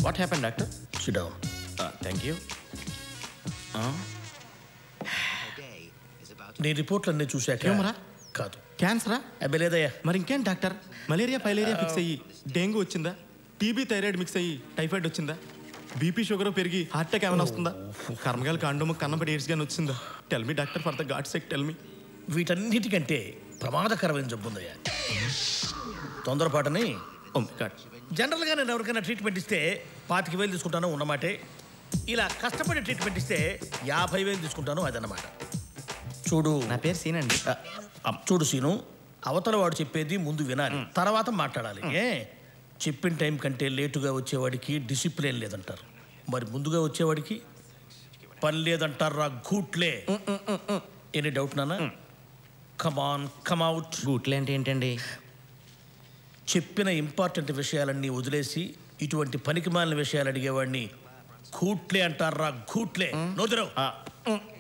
What happen doctor sit down thank you నీ రిపోర్ట్లన్నీ చూశాక ట్యూమరా? కాదు క్యాన్సరా అబ్బే లేదయ్యా మరి ఇంకేం డాక్టర్ మలేరియా ఫైలేరియా ఫిక్స్ అయ్యి డెంగ్యూ వచ్చిందా టీబీ థైరాయిడ్ మిక్స్ అయ్యి టైఫాయిడ్ వచ్చిందా బీపీ షుగర్ పెరిగి హార్ట్ అటాక్ ఏమైనా వస్తుందా కర్మగాలి కాండము కన్నపడి ఎయిడ్స్ కానీ వచ్చిందా tell me doctor for the god sake tell me వీటన్నిటికంటే ప్రమాదకరమైన జబ్బు ఉందయ్యా తొందరపాటుని ఓ గాడ్ జనరల్గా నేను ఎవరికైనా ట్రీట్మెంట్ ఇస్తే పాతిక వేలు తీసుకుంటాను ఉన్నమాటే ఇలా కష్టపడి ట్రీట్మెంట్ ఇస్తే యాభై వేలు తీసుకుంటాను అదన్నమాట చూడు నా పేరు సీన్ అండి ఆ, ఆ, చూడు సీను అవతల వాడు చెప్పేది ముందు వినాలి తర్వాత మాట్లాడాలి ఏ చెప్పిన టైం కంటే లేటుగా వచ్చేవాడికి డిసిప్లిన్ లేదంటారు మరి ముందుగా వచ్చేవాడికి పని లేదంటారా గూట్లే ఎనీ డౌట్ నానా కమాన్ కమౌట్ బూట్లు అంటే ఏంటండి చెప్పిన ఇంపార్టెంట్ విషయాలన్నీ వదిలేసి ఇటువంటి పనికి మాలిన విషయాలు అడిగేవాడిని కూట్లే అంటారా గూట్లే నోదిరావు